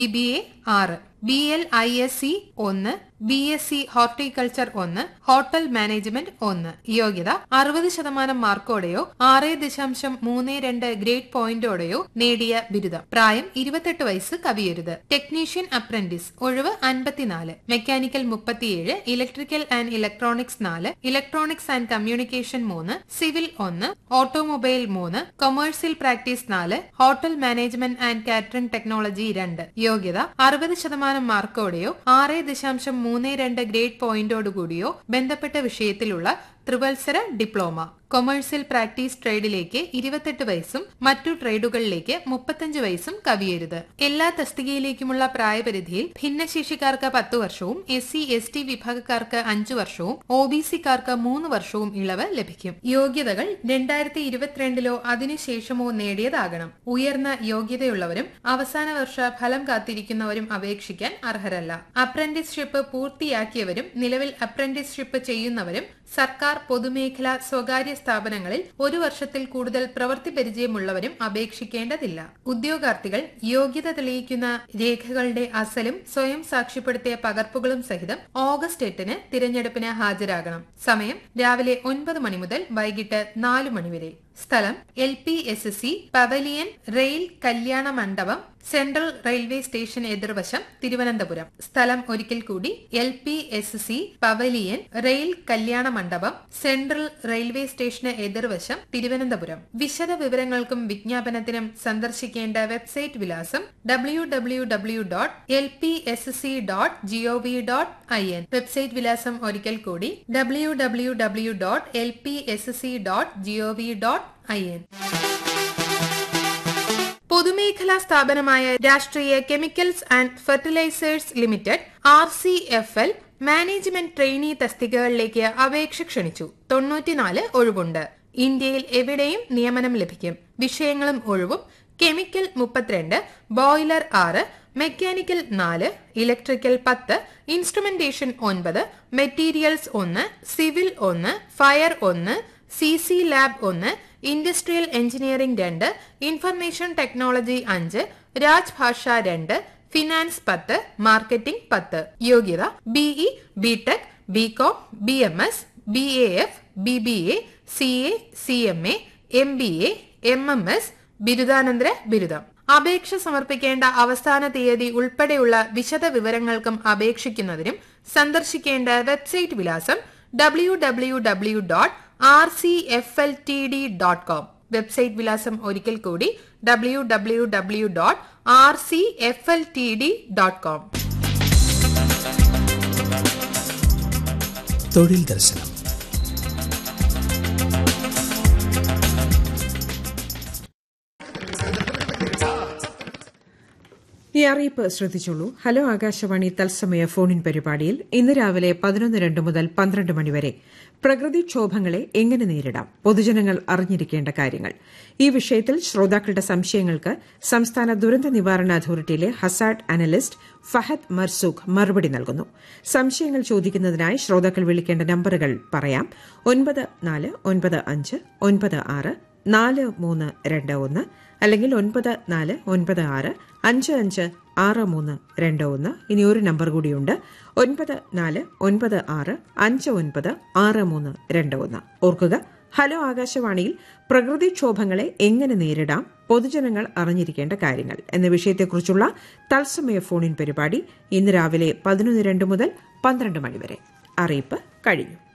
B A ആറ് B L I S C ഒന്ന് B S C horticulture ഒന്ന് hotel management ഒന്ന് യോഗ്യത അറുപത് ശതമാനം മാർക്കോടെയോ ആറ് ദശാംശം മൂന്ന് രണ്ട് ഗ്രേഡ് പോയിന്റോടെയോ നേടിയ ബിരുദം പ്രായം ഇരുപത്തെട്ട് വയസ്സ് കവിയരുത് ടെക്നീഷ്യൻ അപ്രന്റീസ് ഒഴിവ് അൻപത്തിനാല് മെക്കാനിക്കൽ മുപ്പത്തിയേഴ് ഇലക്ട്രിക്കൽ ആൻഡ് ഇലക്ട്രോണിക്സ് നാല് ഇലക്ട്രോണിക്സ് ആൻഡ് കമ്മ്യൂണിക്കേഷൻ മൂന്ന് സിവിൽ ഒന്ന് ഓട്ടോമൊബൈൽ മൂന്ന് കൊമേഴ്സ്യൽ പ്രാക്ടീസ് നാല് hotel management and catering technology രണ്ട് യോഗ്യത അറുപത് ശതമാനം മാർക്കോടെയോ ആറ് ദശാംശം മൂന്ന് രണ്ട് ഗ്രേഡ് പോയിന്റോടുകൂടിയോ ബന്ധപ്പെട്ട വിഷയത്തിലുള്ള ത്രിവത്സര ഡിപ്ലോമ കൊമേഴ്സ്യൽ പ്രാക്ടീസ് ട്രേഡിലേക്ക് ഇരുപത്തെട്ട് വയസ്സും മറ്റു ട്രേഡുകളിലേക്ക് മുപ്പത്തഞ്ച് വയസ്സും കവിയരുത് എല്ലാ തസ്തികയിലേക്കുമുള്ള പ്രായപരിധിയിൽ ഭിന്നശേഷിക്കാർക്ക് പത്ത് വർഷവും എസ് സി എസ് ടി വിഭാഗക്കാർക്ക് അഞ്ചു വർഷവും ഒ ബി സിക്കാർക്ക് മൂന്ന് വർഷവും ഇളവ് ലഭിക്കും യോഗ്യതകൾ രണ്ടായിരത്തി ഇരുപത്തിരണ്ടിലോ അതിനുശേഷമോ നേടിയതാകണം ഉയർന്ന യോഗ്യതയുള്ളവരും അവസാന വർഷ ഫലം കാത്തിരിക്കുന്നവരും അപേക്ഷിക്കാൻ അർഹരല്ല അപ്രന്റീസ്ഷിപ്പ് പൂർത്തിയാക്കിയവരും നിലവിൽ അപ്രന്റീസ്ഷിപ്പ് ചെയ്യുന്നവരും സർക്കാർ പൊതുമേഖല സ്വകാര്യ സ്ഥാപനങ്ങളിൽ ഒരു വർഷത്തിൽ കൂടുതൽ പ്രവൃത്തി പരിചയമുള്ളവരും അപേക്ഷിക്കേണ്ടതില്ല ഉദ്യോഗാർത്ഥികൾ യോഗ്യത തെളിയിക്കുന്ന രേഖകളുടെ അസലും സ്വയം സാക്ഷ്യപ്പെടുത്തിയ പകർപ്പുകളും സഹിതം ഓഗസ്റ്റ് എട്ടിന് തിരഞ്ഞെടുപ്പിന് ഹാജരാകണം സമയം രാവിലെ ഒൻപത് മണി മുതൽ വൈകിട്ട് നാല് മണി വരെ സ്ഥലം L P S S C pavilion rail Kalyana Mandapam central railway station എതിർവശം തിരുവനന്തപുരം സ്ഥലം ഒരിക്കൽ കൂടി L P S C pavilion rail Kalyana Mandapam central railway സ്റ്റേഷന് എതിർവശം തിരുവനന്തപുരം വിശദ വിവരങ്ങൾക്കും വിജ്ഞാപനത്തിനും സന്ദർശിക്കേണ്ട വെബ്സൈറ്റ് വിലാസം W W W dot L P S C dot G O V dot I N website വിലാസം ഒരിക്കൽ കൂടി W W W dot L P S C dot G O V dot I N പൊതുമേഖലാ സ്ഥാപനമായ Rashtriya chemicals and fertilizers limited R C F L management trainee തസ്തികകളിലേക്ക് അപേക്ഷ ക്ഷണിച്ചു തൊണ്ണൂറ്റിനാല് ഒഴിവുണ്ട് ഇന്ത്യയിൽ എവിടെയും നിയമനം ലഭിക്കും വിഷയങ്ങളും ഒഴിവും കെമിക്കൽ മുപ്പത്തിരണ്ട് ബോയിലർ ആറ് മെക്കാനിക്കൽ നാല് ഇലക്ട്രിക്കൽ പത്ത് ഇൻസ്ട്രുമെന്റേഷൻ ഒൻപത് മെറ്റീരിയൽസ് ഒന്ന് സിവിൽ ഒന്ന് ഫയർ ഒന്ന് സി സി ലാബ് ഒന്ന് ഇൻഡസ്ട്രിയൽ എഞ്ചിനീയറിംഗ് രണ്ട് ഇൻഫർമേഷൻ ടെക്നോളജി അഞ്ച് രാജ്ഭാഷ രണ്ട് ഫിനാൻസ് പത്ത് മാർക്കറ്റിംഗ് പത്ത് യോഗ്യത BE BTech BCom B M S B A F B B A C A C M A M B A M M S ബിരുദാനന്തര ബിരുദം അപേക്ഷ സമർപ്പിക്കേണ്ട അവസാന തീയതി ഉൾപ്പെടെയുള്ള വിശദ വിവരങ്ങൾക്കും അപേക്ഷിക്കുന്നതിനും സന്ദർശിക്കേണ്ട വെബ്സൈറ്റ് വിലാസം W W W dot R C F L T D dot com website വിലാസം ഒരിക്കൽ കൂടി W W W dot R C F L T D dot com തൊഴിൽ ദർശനം ഈ അറിയിപ്പ് ശ്രദ്ധിച്ചോളൂ ഹലോ ആകാശവാണി തത്സമയ ഫോണിൻ പരിപാടിയിൽ ഇന്ന് രാവിലെ പതിനൊന്ന് രണ്ട് മുതൽ പന്ത്രണ്ട് മണിവരെ പ്രകൃതിക്ഷോഭങ്ങളെ എങ്ങനെ നേരിടാം പൊതുജനങ്ങൾ അറിഞ്ഞിരിക്കേണ്ട കാര്യങ്ങൾ ഈ വിഷയത്തിൽ ശ്രോതാക്കളുടെ സംശയങ്ങൾക്ക് സംസ്ഥാന ദുരന്ത നിവാരണ അതോറിറ്റിയിലെ ഹസാഡ് അനലിസ്റ്റ് ഫഹദ് മർസൂഖ് മറുപടി നൽകുന്നു സംശയങ്ങൾ ചോദിക്കുന്നതിനായി ശ്രോതാക്കൾ വിളിക്കേണ്ട നമ്പറുകൾ പറയാം ഒൻപത് നാല് ഒൻപത് അഞ്ച് ഒൻപത് ആറ് നാല് മൂന്ന് രണ്ട് ഒന്ന് അല്ലെങ്കിൽ ഒൻപത് നാല് ഒൻപത് ആറ് അഞ്ച് അഞ്ച് ആറ് മൂന്ന് രണ്ട് ഒന്ന് ഇനി ഒരു നമ്പർ കൂടിയുണ്ട് ഒൻപത് നാല് ഒൻപത് ആറ് അഞ്ച് ഒൻപത് ആറ് മൂന്ന് രണ്ട് ഒന്ന് ഓർക്കുക ഹലോ ആകാശവാണിയിൽ പ്രകൃതിക്ഷോഭങ്ങളെ എങ്ങനെ നേരിടാം പൊതുജനങ്ങൾ അറിഞ്ഞിരിക്കേണ്ട കാര്യങ്ങൾ എന്ന വിഷയത്തെക്കുറിച്ചുള്ള തത്സമയ ഫോണിൻ പരിപാടി ഇന്ന് രാവിലെ പതിനൊന്ന് രണ്ട് മുതൽ പന്ത്രണ്ട് മണിവരെ അറിയിപ്പ് കഴിഞ്ഞു